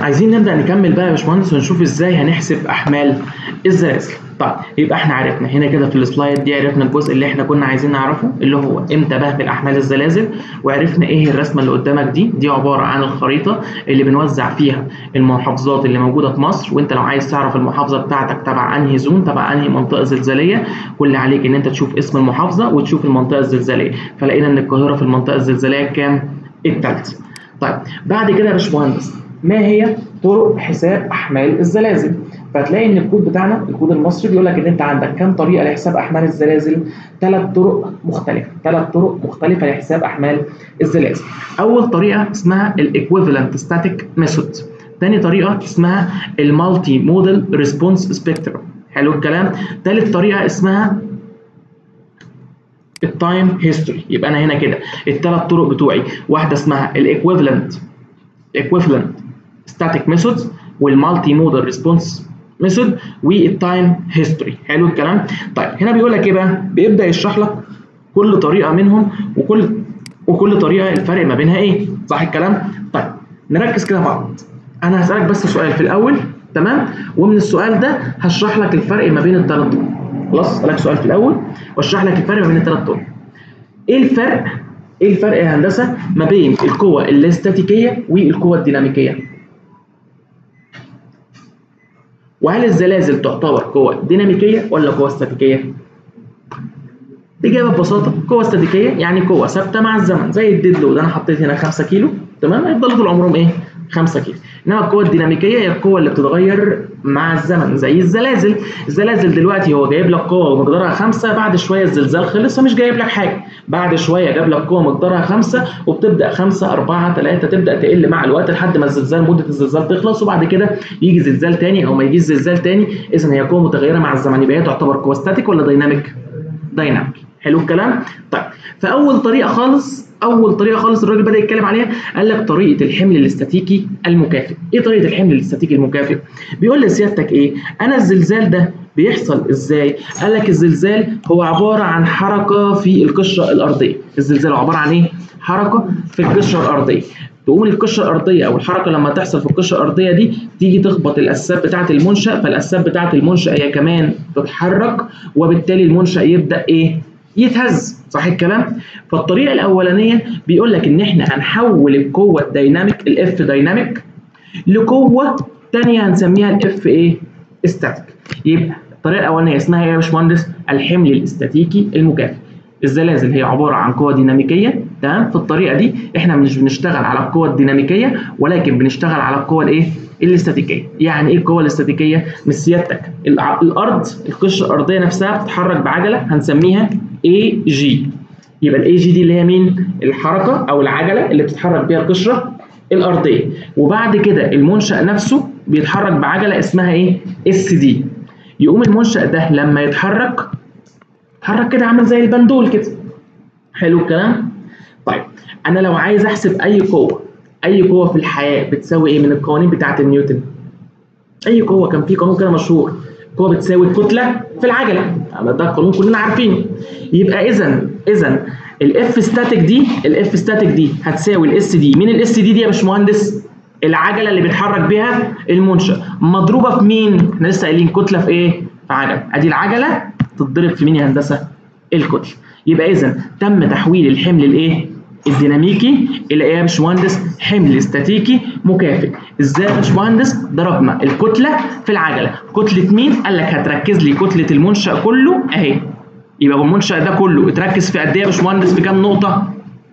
عايزين نبدا نكمل بقى يا باشمهندس ونشوف ازاي هنحسب احمال الزلازل طيب يبقى احنا عرفنا هنا كده في السلايد دي عرفنا الجزء اللي احنا كنا عايزين نعرفه اللي هو امتى بهمل احمال الزلازل وعرفنا ايه الرسمه اللي قدامك دي دي عباره عن الخريطه اللي بنوزع فيها المحافظات اللي موجوده في مصر وانت لو عايز تعرف المحافظه بتاعتك تبع انهي زون تبع انهي منطقه زلزاليه كل عليك ان انت تشوف اسم المحافظه وتشوف المنطقه الزلزاليه فلقينا ان القاهره في المنطقه الزلزاليه كام الثالثه طيب بعد كده يا باشمهندس ما هي طرق حساب احمال الزلازل فهتلاقي ان الكود بتاعنا الكود المصري بيقول لك ان انت عندك كام طريقه لحساب احمال الزلازل ثلاث طرق مختلفه ثلاث طرق مختلفه لحساب احمال الزلازل اول طريقه اسمها الايكويفالنت ستاتيك ميثود ثاني طريقه اسمها المالتي موديل ريسبونس سبيكترم حلو الكلام ثالث طريقه اسمها التايم هيستوري يبقى انا هنا كده الثلاث طرق بتوعي واحده اسمها الايكويفالنت ايكويفالنت ستاتيك ميثودز والمالتي موديل ريسبونس ميثود والتايم هيستوري حلو الكلام طيب هنا بيقول لك ايه بقى بيبدا يشرح لك كل طريقه منهم وكل وكل طريقه الفرق ما بينها ايه صح الكلام طيب نركز كده مع بعض انا هسالك بس سؤال في الاول تمام ومن السؤال ده هشرح لك الفرق ما بين الثلاث طرق خلاص اسالك سؤال في الاول واشرح لك الفرق ما بين الثلاث طرق ايه الفرق ايه الفرق يا هندسه ما بين القوه الاستاتيكيه والقوه الديناميكيه وهل الزلازل تعتبر قوة ديناميكية ولا قوة استاتيكية؟ الإجابة ببساطة قوة استاتيكية يعني قوة ثابتة مع الزمن زي الديد لود أنا حطيت هنا 5 كيلو تمام هيفضلوا طول عمرهم إيه؟ 5 كيلو إنما القوة الديناميكية هي القوة اللي بتتغير مع الزمن زي الزلازل الزلازل دلوقتي هو جايب لك قوة ومقدارها 5 بعد شوية الزلزال خلص فمش جايب لك حاجة بعد شوية جاب لك قوة مقدارها 5 وبتبدأ 5 4 3 تبدأ تقل مع الوقت لحد ما الزلزال مدة الزلزال تخلص وبعد كده يجي زلزال تاني أو ما يجيش زلزال تاني إذا هي قوة متغيرة مع الزمن يبقى هي تعتبر قوة ستاتيك ولا دايناميك؟ دايناميك حلو الكلام؟ طيب فأول طريقة خالص اول طريقه خالص الراجل بدا يتكلم عليها قال لك طريقه الحمل الاستاتيكي المكافئ ايه طريقه الحمل الاستاتيكي المكافئ بيقول لسيادتك ايه انا الزلزال ده بيحصل ازاي قال لك الزلزال هو عباره عن حركه في القشره الارضيه الزلزال عباره عن ايه حركه في القشره الارضيه تقوم القشره الارضيه او الحركه لما تحصل في القشره الارضيه دي تيجي تخبط الاسباب بتاعه المنشا فالاسباب بتاعه المنشا هي كمان تتحرك وبالتالي المنشا يبدا ايه يتهز صح الكلام فالطريقه الاولانيه بيقول لك ان احنا هنحول القوه الديناميك الاف دايناميك لقوه ثانيه هنسميها الاف ايه استاتيك يبقى الطريقه الاولانيه اسمها ايه يا باشمهندس الحمل الاستاتيكي المكافئ الزلازل هي عباره عن قوه ديناميكيه تمام في الطريقه دي احنا مش بنشتغل على القوه الديناميكيه ولكن بنشتغل على القوه الايه الاستاتيكيه يعني ايه القوه الاستاتيكيه مش سيادتك الارض القشره الارضيه نفسها بتتحرك بعجله هنسميها اي جي يبقى الاي جي دي اللي هي مين الحركه او العجله اللي بتتحرك بيها القشره الارضيه وبعد كده المنشا نفسه بيتحرك بعجله اسمها ايه اس دي يقوم المنشا ده لما يتحرك يتحرك كده عامل زي البندول كده حلو الكلام طيب انا لو عايز احسب اي قوه اي قوه في الحياه بتساوي ايه من القوانين بتاعه نيوتن اي قوه كان في قانون كده مشهور قوه بتساوي الكتله في العجله ده قانون كلنا عارفينه يبقى اذا اذا الاف ستاتيك دي الاف ستاتيك دي هتساوي الاس دي مين الاس دي دي يا باشمهندس العجله اللي بيتحرك بيها المنشا مضروبه في مين احنا لسه قايلين كتله في ايه في عجله ادي العجله تتضرب في مين يا هندسه الكتله يبقى اذا تم تحويل الحمل الايه الديناميكي الى ايه يا باشمهندس حمل استاتيكي مكافئ ازاي يا باشمهندس ضربنا الكتله في العجله كتله مين قال لك هتركز لي كتله المنشا كله اهي يبقى المنشا ده كله اتركز في قد ايه يا باشمهندس في كام نقطه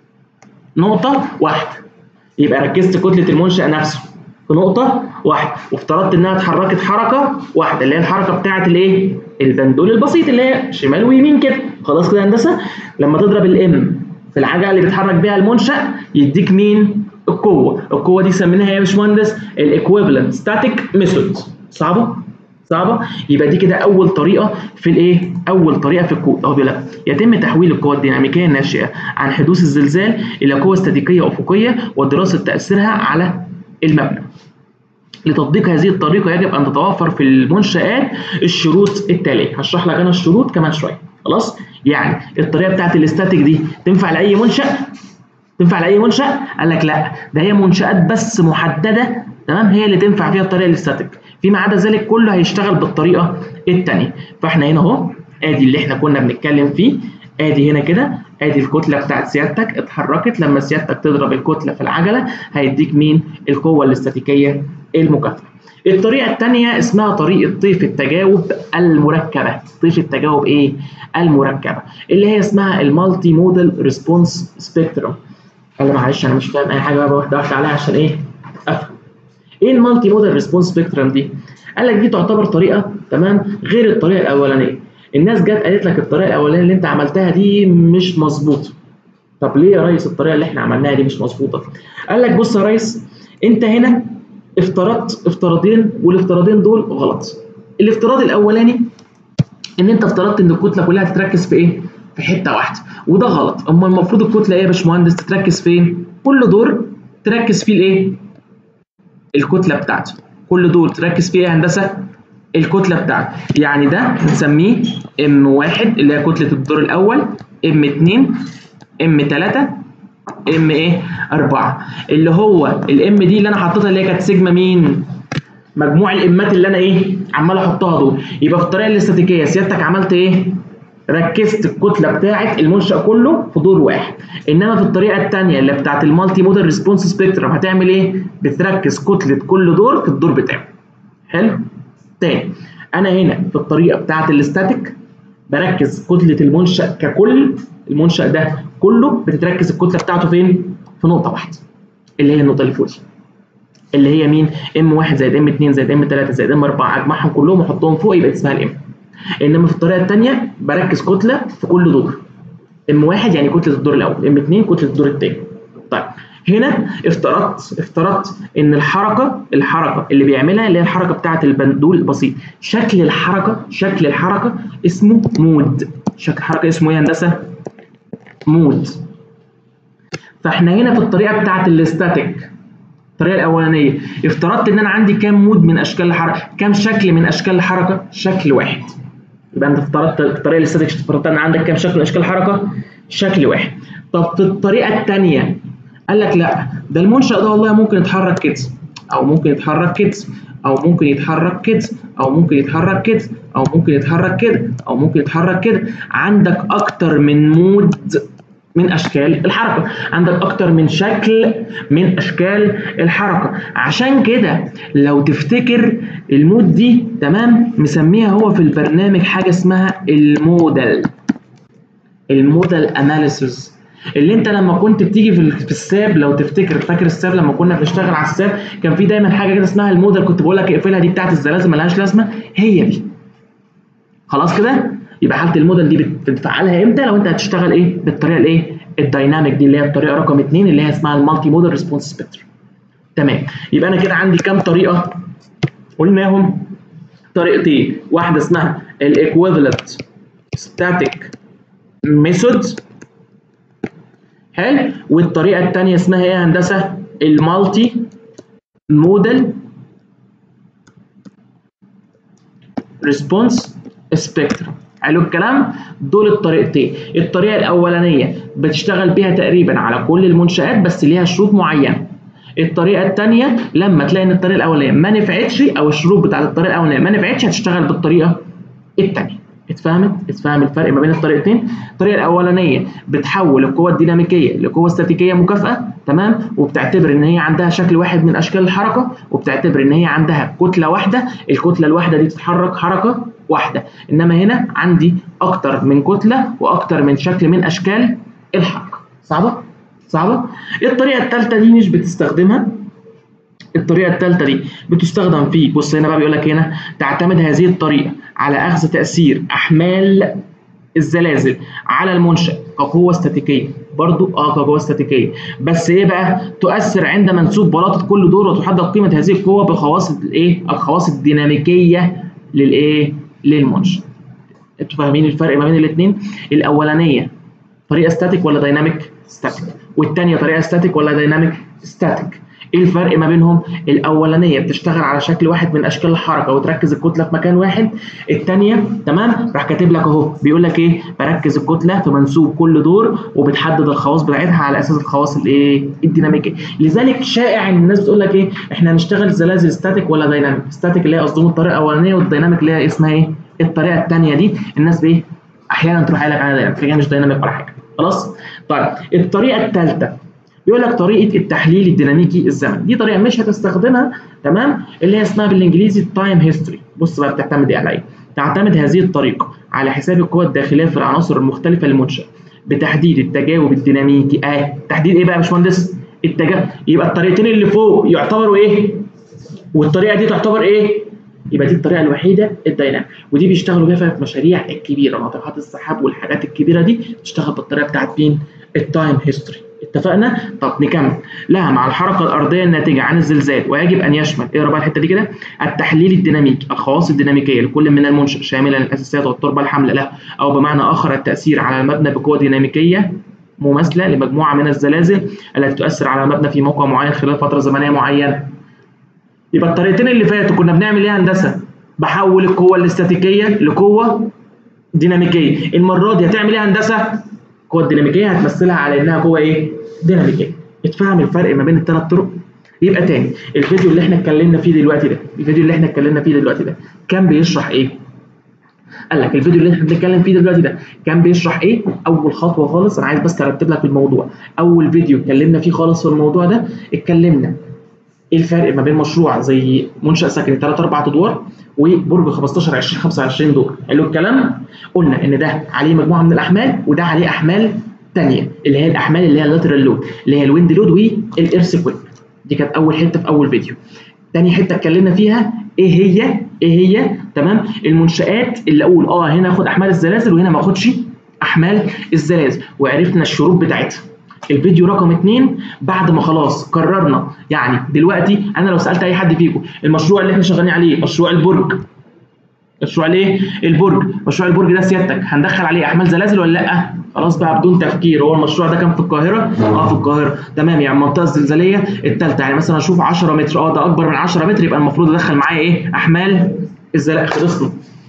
نقطه واحده يبقى ركزت كتله المنشا نفسه في نقطه واحده وافترضت انها اتحركت حركه واحده اللي هي الحركه بتاعه الايه البندول البسيط اللي هي شمال ويمين كده خلاص كده يا هندسه لما تضرب الام في العجله اللي بيتحرك بيها المنشا يديك مين القوه القوه دي سميناها يا باشمهندس الايكويفالنت ستاتيك ميثود صعبه صعبه يبقى دي كده اول طريقه في الايه اول طريقه في الكود اهو بيقول لك يتم تحويل القوى الديناميكيه الناشئه عن حدوث الزلزال الى قوه استاتيكيه افقيه ودراسه تاثيرها على المبنى لتطبيق هذه الطريقه يجب ان تتوفر في المنشات الشروط التاليه هشرح لك انا الشروط كمان شويه خلاص يعني الطريقه بتاعت الاستاتيك دي تنفع لاي منشا تنفع لاي منشا قال لك لا ده هي منشات بس محدده تمام هي اللي تنفع فيها الطريقه الاستاتيك فيما عدا ذلك كله هيشتغل بالطريقه الثانيه فاحنا هنا اهو ادي اللي احنا كنا بنتكلم فيه ادي هنا كده ادي الكتله بتاعت سيادتك اتحركت لما سيادتك تضرب الكتله في العجله هيديك مين القوه الاستاتيكيه المكافئه الطريقه الثانيه اسمها طريقه طيف التجاوب المركبه طيف التجاوب ايه المركبه اللي هي اسمها المالتي موديل ريسبونس سبيكترم قال معلش انا مش فاهم اي حاجه بقى واحده واحده عليها عشان ايه افهم ايه المالتي موديل ريسبونس سبيكترم دي قال لك دي تعتبر طريقه تمام غير الطريقه الاولانيه الناس جت قالت لك الطريقه الاولانيه اللي انت عملتها دي مش مظبوطه طب ليه يا ريس الطريقه اللي احنا عملناها دي مش مظبوطه قال لك بص يا ريس انت هنا افترضت افتراضين والافتراضين دول غلط الافتراض الاولاني ان انت افترضت ان الكتله كلها تتركز في ايه في حته واحده وده غلط اما المفروض الكتله ايه يا باشمهندس تتركز فين كل دور تركز فيه الايه الكتله بتاعته كل دور تركز فيه ايه يا هندسه الكتله بتاعته يعني ده نسميه ام واحد اللي هي كتله الدور الاول ام 2 ام 3 ام ايه 4 اللي هو الام دي اللي انا حطيتها اللي هي كانت سيجما مين مجموع الامات اللي انا ايه عمال احطها دول يبقى في الطريقه الاستاتيكيه سيادتك عملت ايه ركزت الكتله بتاعه المنشا كله في دور واحد انما في الطريقه الثانيه اللي بتاعه المالتي موديل ريسبونس سبيكترم هتعمل ايه بتركز كتله كل دور في الدور بتاعه حلو تاني انا هنا في الطريقه بتاعه الاستاتيك بركز كتله المنشا ككل المنشا ده كله بتتركز الكتله بتاعته فين في نقطه واحده اللي هي النقطه اللي فوق دي اللي هي مين ام 1 زائد ام 2 زائد ام 3 زائد ام 4 اجمعهم كلهم واحطهم فوق يبقى اسمها الام انما في الطريقه الثانيه بركز كتله في كل دور ام 1 يعني كتله الدور الاول ام 2 كتله الدور الثاني طيب هنا افترضت افترضت ان الحركه الحركه اللي بيعملها اللي هي الحركه بتاعه البندول البسيط شكل الحركه شكل الحركه اسمه مود شكل الحركه اسمه ايه يا هندسه مود فاحنا هنا في الطريقه بتاعه الاستاتيك الطريقه الاولانيه افترضت ان انا عندي كام مود من اشكال الحركه كام شكل من اشكال الحركه شكل واحد يبقى انت افترضت الطريقه الاستاتيك افترضت ان عندك كام شكل من اشكال الحركه شكل واحد طب في الطريقه الثانيه قال لك لا ده المنشأ ده والله ممكن يتحرك كده او ممكن يتحرك كده او ممكن يتحرك كده او ممكن يتحرك كده او ممكن يتحرك كده او ممكن يتحرك كده عندك اكتر من مود من اشكال الحركه عندك اكتر من شكل من اشكال الحركه عشان كده لو تفتكر المود دي تمام مسميها هو في البرنامج حاجه اسمها المودل المودل اناليسيس اللي انت لما كنت بتيجي في في الساب لو تفتكر فاكر الساب لما كنا بنشتغل على الساب كان في دايما حاجه كده اسمها الموديل كنت بقول لك اقفلها دي بتاعت الزلازل ملهاش لازمه هي دي خلاص كده يبقى حاله الموديل دي بتفعلها امتى لو انت هتشتغل ايه بالطريقه الايه الدايناميك دي اللي هي الطريقه رقم 2 اللي هي اسمها المالتي موديل ريسبونس سبيكترم تمام يبقى انا كده عندي كام طريقه قلناهم طريقتين واحده اسمها الايكويفالنت ستاتيك ميثود حلو والطريقه الثانيه اسمها ايه يا هندسه المالتي موديل ريسبونس سبيكترم حلو الكلام دول الطريقتين الطريقه الاولانيه بتشتغل بيها تقريبا على كل المنشات بس ليها شروط معينه الطريقه الثانيه لما تلاقي ان الطريقه الاولانيه ما نفعتش او الشروط بتاعت الطريقه الاولانيه ما نفعتش هتشتغل بالطريقه الثانيه اتفهمت اتفهم الفرق ما بين الطريقتين الطريقه الاولانيه بتحول القوه الديناميكيه لقوه استاتيكيه مكافئه تمام وبتعتبر ان هي عندها شكل واحد من اشكال الحركه وبتعتبر ان هي عندها كتله واحده الكتله الواحده دي تتحرك حركه واحده انما هنا عندي اكتر من كتله واكتر من شكل من اشكال الحركه صعبه صعبه الطريقه الثالثه دي مش بتستخدمها الطريقه الثالثه دي بتستخدم في بص هنا بقى بيقول لك هنا تعتمد هذه الطريقه على اخذ تاثير احمال الزلازل على المنشا كقوه استاتيكيه برضو اه كقوه استاتيكيه بس ايه بقى تؤثر عند منسوب بلاطه كل دور وتحدد قيمه هذه القوه بخواص الايه الخواص الديناميكيه للايه للمنشا انتوا فاهمين الفرق ما بين الاثنين الاولانيه طريقه ستاتيك ولا دايناميك ستاتيك والثانيه طريقه ستاتيك ولا دايناميك ستاتيك ايه الفرق ما بينهم الاولانيه بتشتغل على شكل واحد من اشكال الحركه وتركز الكتله في مكان واحد الثانيه تمام راح كاتب لك اهو بيقول لك ايه بركز الكتله في منسوب كل دور وبتحدد الخواص بتاعتها على اساس الخواص الايه الديناميكيه لذلك شائع ان الناس بتقول لك ايه احنا هنشتغل زلازل ستاتيك ولا دايناميك ستاتيك اللي هي قصدهم الطريقه الاولانيه والدايناميك اللي هي اسمها ايه الطريقه الثانيه دي الناس بايه احيانا تروح قايل لك عليها دايناميك هي مش دايناميك ولا حاجه خلاص طيب الطريقه الثالثه بيقول لك طريقه التحليل الديناميكي الزمن دي طريقه مش هتستخدمها تمام اللي هي اسمها بالانجليزي التايم هيستوري بص بقى بتعتمد ايه على ايه تعتمد هذه الطريقه على حساب القوى الداخليه في العناصر المختلفه للمنشأ بتحديد التجاوب الديناميكي اه تحديد ايه بقى يا باشمهندس التجاوب يبقى الطريقتين اللي فوق يعتبروا ايه والطريقه دي تعتبر ايه يبقى دي الطريقه الوحيده الدايناميك ودي بيشتغلوا بيها في المشاريع الكبيره ناطحات السحاب والحاجات الكبيره دي تشتغل بالطريقه بتاعت مين التايم هيستوري اتفقنا طب نكمل لها مع الحركه الارضيه الناتجه عن الزلزال ويجب ان يشمل اقرا بقى الحته دي كده التحليل الديناميكي الخواص الديناميكيه لكل من المنشا شاملا الاساسيات والتربه الحامله له او بمعنى اخر التاثير على المبنى بقوه ديناميكيه مماثله لمجموعه من الزلازل التي تؤثر على المبنى في موقع معين خلال فتره زمنيه معينه يبقى الطريقتين اللي فاتوا كنا بنعمل ايه هندسه بحول القوه الاستاتيكيه لقوه ديناميكيه المره دي هتعمل ايه هندسه القوه الديناميكيه هتمثلها على انها قوه ايه ديناميكيه اتفهم الفرق ما بين الثلاث طرق يبقى تاني الفيديو اللي احنا اتكلمنا فيه دلوقتي ده الفيديو اللي احنا اتكلمنا فيه دلوقتي ده كان بيشرح ايه قال لك الفيديو اللي احنا بنتكلم فيه دلوقتي ده كان بيشرح ايه اول خطوه خالص انا عايز بس ارتب لك الموضوع اول فيديو اتكلمنا فيه خالص في الموضوع ده اتكلمنا ايه الفرق ما بين مشروع زي منشأ سكني 3 4 ادوار وبرج 15 20 25 دور حلو الكلام قلنا ان ده عليه مجموعه من الاحمال وده عليه احمال ثانيه اللي هي الاحمال اللي هي اللاترال لود اللي هي الويند لود والارثكويك دي كانت اول حته في اول فيديو تاني حته اتكلمنا فيها ايه هي ايه هي تمام المنشآت اللي اقول اه هنا اخد احمال الزلازل وهنا ما اخدش احمال الزلازل وعرفنا الشروط بتاعتها الفيديو رقم اتنين بعد ما خلاص قررنا يعني دلوقتي انا لو سالت اي حد فيكم المشروع اللي احنا شغالين عليه مشروع البرج مشروع الايه؟ البرج، مشروع البرج ده سيادتك هندخل عليه احمال زلازل ولا لا؟ خلاص بقى بدون تفكير هو المشروع ده كان في القاهره؟ اه في القاهره، تمام يعني المنطقه الزلزاليه الثالثه يعني مثلا اشوف 10 متر اه ده اكبر من 10 متر يبقى المفروض ادخل معايا ايه؟ احمال الزلازل خلصنا.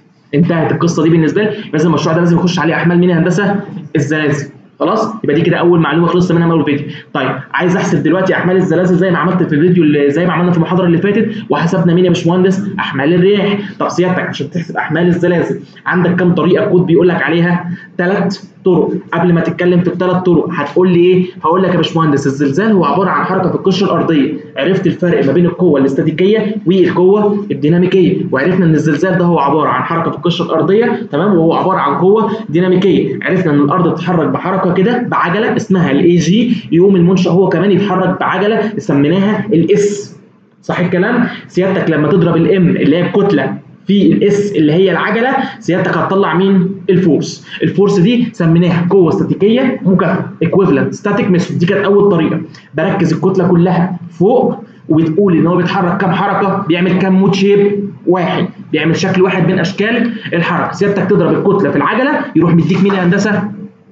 انتهت القصه دي بالنسبه لي لازم المشروع ده لازم يخش عليه احمال مين يا هندسه؟ الزلازل. خلاص يبقى دي كده اول معلومه خلصت منها من اول فيديو طيب عايز احسب دلوقتي احمال الزلازل زي ما عملت في الفيديو اللي زي ما عملنا في المحاضره اللي فاتت وحسبنا مين يا باشمهندس احمال الرياح طب سيادتك عشان تحسب احمال الزلازل عندك كام طريقه كود بيقول لك عليها ثلاث طرق قبل ما تتكلم في الثلاث طرق هتقول لي ايه هقول لك يا باشمهندس الزلزال هو عباره عن حركه في القشره الارضيه عرفت الفرق ما بين القوه الاستاتيكيه والقوه الديناميكيه وعرفنا ان الزلزال ده هو عباره عن حركه في القشره الارضيه تمام وهو عباره عن قوه ديناميكيه عرفنا ان الارض بتتحرك بحركه كده بعجله اسمها الاي جي يقوم المنشا هو كمان يتحرك بعجله سميناها الاس صح الكلام سيادتك لما تضرب الام اللي هي الكتله في الاس اللي هي العجله سيادتك هتطلع مين الفورس الفورس دي سميناها قوه استاتيكيه مكافئه ايكويفالنت ستاتيك ميثود دي كانت اول طريقه بركز الكتله كلها فوق وبتقول ان هو بيتحرك كام حركه بيعمل كام مود شيب واحد بيعمل شكل واحد من اشكال الحركه سيادتك تضرب الكتله في العجله يروح مديك مين يا هندسه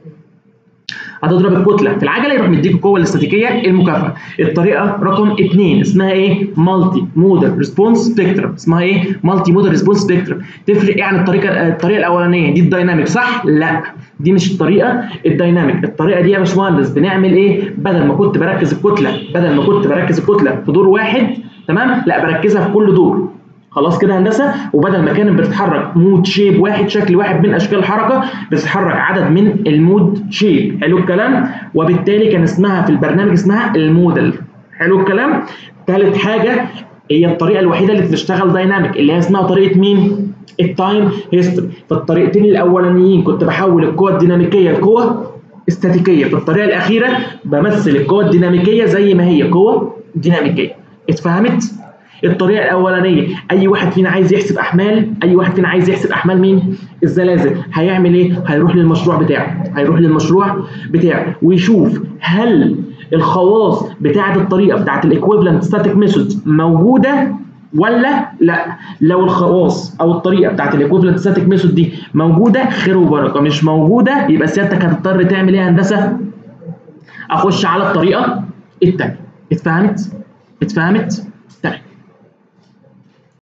هتضرب الكتله في العجله يروح مديك القوه الاستاتيكيه المكافئه الطريقه رقم اثنين اسمها ايه مالتي مودر ريسبونس سبيكترم اسمها ايه مالتي مودر ريسبونس سبيكترم تفرق ايه عن الطريقه الطريقه الاولانيه دي الدايناميك صح لا دي مش الطريقه الدايناميك الطريقه دي يا باشمهندس بنعمل ايه بدل ما كنت بركز الكتله بدل ما كنت بركز الكتله في دور واحد تمام لا بركزها في كل دور خلاص كده هندسه وبدل ما كانت بتتحرك مود شيب واحد شكل واحد من اشكال الحركه بتتحرك عدد من المود شيب حلو الكلام وبالتالي كان اسمها في البرنامج اسمها الموديل حلو الكلام ثالث حاجه هي الطريقه الوحيده اللي بتشتغل دايناميك اللي هي اسمها طريقه مين التايم هيستوري في الطريقتين الاولانيين كنت بحول القوه الديناميكيه لقوه استاتيكيه في الطريقه الاخيره بمثل القوه الديناميكيه زي ما هي قوه ديناميكيه اتفهمت الطريقه الاولانيه اي واحد فينا عايز يحسب احمال اي واحد فينا عايز يحسب احمال مين الزلازل هيعمل ايه هيروح للمشروع بتاعه هيروح للمشروع بتاعه ويشوف هل الخواص بتاعه الطريقه بتاعه الايكويفالنت ستاتيك ميثود موجوده ولا لا لو الخواص او الطريقه بتاعه الايكويفالنت ستاتيك ميثود دي موجوده خير وبركه مش موجوده يبقى سيادتك هتضطر تعمل ايه يا هندسه اخش على الطريقه الثانيه اتفهمت اتفهمت